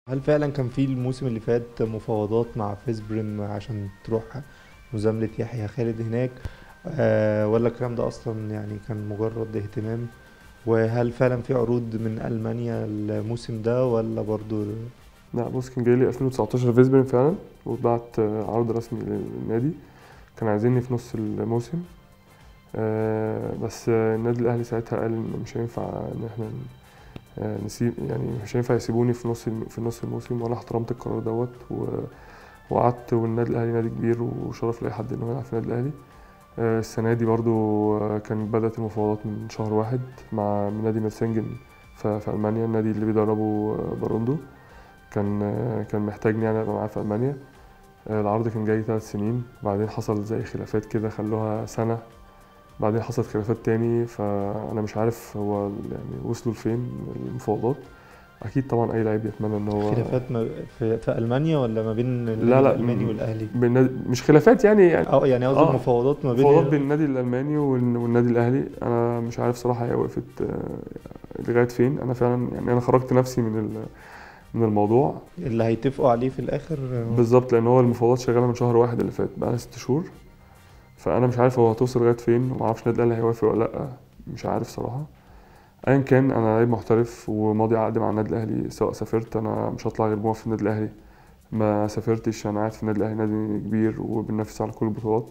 هل فعلا كان في الموسم اللي فات مفاوضات مع فيسبريم عشان تروح مزاملة يحيى خالد هناك آه ولا الكلام ده اصلا يعني كان مجرد اهتمام وهل فعلا في عروض من المانيا الموسم ده ولا برضو لا بص كان جاي لي 2019 فيسبرين فعلا واتبعت آه، عرض رسمي للنادي كان عايزيني في نص الموسم آه، بس آه، النادي الاهلي ساعتها قال ان مش هينفع ان احنا آه، نسيب يعني مش هينفع يسيبوني في نص الم- في نص الموسم وانا احترمت القرار دوت و- وقعدت والنادي الاهلي نادي كبير وشرف لاي حد انه يلعب في النادي الاهلي آه، السنه دي برضو آه، كانت بدات المفاوضات من شهر واحد مع من نادي ميرسنجن في في المانيا النادي اللي بيدربه آه، باروندو كان آه، كان محتاجني يعني ابقى معاه في المانيا آه، العرض كان جاي ثلاث سنين بعدين حصل زي خلافات كده خلوها سنه بعدين حصلت خلافات تاني فانا مش عارف هو يعني وصلوا لفين المفاوضات اكيد طبعا اي لعيب يتمنى ان هو خلافات ما في, في المانيا ولا ما بين النادي لا لا الالماني م- والاهلي بالنادي مش خلافات يعني يعني اه يعني قصدي آه، مفاوضات ما بين مفاوضات بين النادي الالماني والن- والنادي الاهلي انا مش عارف صراحه هي وقفت آه، لغايه فين انا فعلا يعني انا خرجت نفسي من ال- من الموضوع اللي هيتفقوا عليه في الاخر آه، بالظبط لان هو المفاوضات شغاله من شهر واحد اللي فات بقى ست شهور فانا مش عارف هو هتوصل لغايه فين وما اعرفش النادي الاهلي هيوافق ولا لا مش عارف صراحه ايا كان انا لعيب محترف وماضي عقد مع النادي الاهلي سواء سافرت انا مش هطلع غير موافق في النادي الاهلي ما سافرتش انا قاعد في النادي الاهلي نادي كبير وبننافس على كل البطولات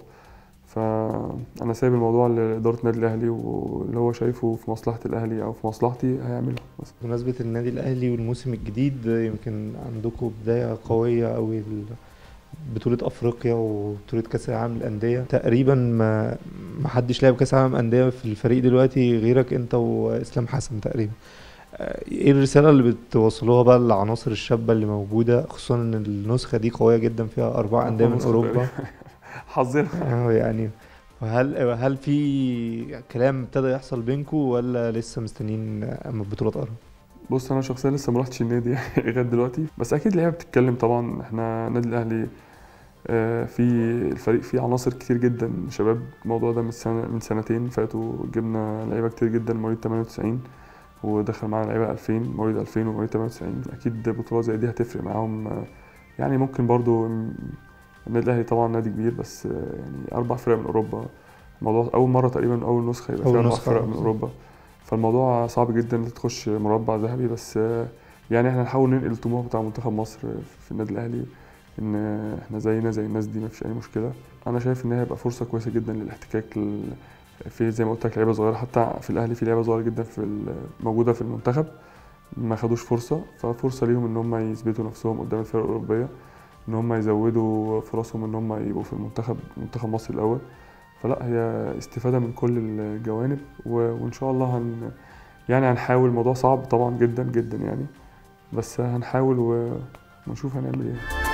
فانا سايب الموضوع لاداره النادي الاهلي واللي هو شايفه في مصلحه الاهلي او في مصلحتي هيعمله بس بمناسبة النادي الأهلي والموسم الجديد يمكن عندكم بداية قوية أوي ال- بطولة أفريقيا وبطولة كأس العالم للأندية تقريبا ما ما حدش لعب كأس العالم أندية في الفريق دلوقتي غيرك أنت وإسلام حسن تقريبا آه، إيه الرسالة اللي بتوصلوها بقى للعناصر الشابة اللي موجودة خصوصا إن النسخة دي قوية جدا فيها أربع أندية من نسخة أوروبا حظنا اه يعني وهل هل في كلام ابتدى يحصل بينكم ولا لسه مستنيين اما البطولة تقرب؟ بص انا شخصيا لسه ما رحتش النادي يعني لغايه دلوقتي بس اكيد اللعيبه بتتكلم طبعا احنا النادي الاهلي آه، في الفريق فيه عناصر كتير جدا شباب الموضوع ده من سنه من سنتين فاتوا جبنا لعيبه كتير جدا مواليد 98 ودخل معانا لعيبه 2000 مواليد 2000 ومواليد 98 اكيد بطولات زي دي هتفرق معاهم آه، يعني ممكن برضو م- النادي الاهلي طبعا نادي كبير بس آه، يعني اربع فرق من اوروبا الموضوع اول مره تقريبا اول نسخه يبقى أول فيها اربع نسخة، فرق آه، من بالظبط. اوروبا فالموضوع صعب جدا انك تخش مربع ذهبي بس آه، يعني احنا نحاول ننقل الطموح بتاع منتخب مصر في النادي الاهلي ان احنا زينا زي الناس دي مفيش اي مشكله انا شايف ان هي هيبقى فرصه كويسه جدا للاحتكاك لل... في زي ما قلت لك لعيبه صغيره حتى في الاهلي في لعيبه صغيره جدا في ال- موجوده في المنتخب ما خدوش فرصه ففرصه ليهم ان هم يثبتوا نفسهم قدام الفرق الاوروبيه ان هم يزودوا فرصهم ان هم يبقوا في المنتخب منتخب مصر الاول فلا هي استفاده من كل الجوانب و... وان شاء الله هن يعني هنحاول الموضوع صعب طبعا جدا جدا يعني بس هنحاول و... ونشوف هنعمل ايه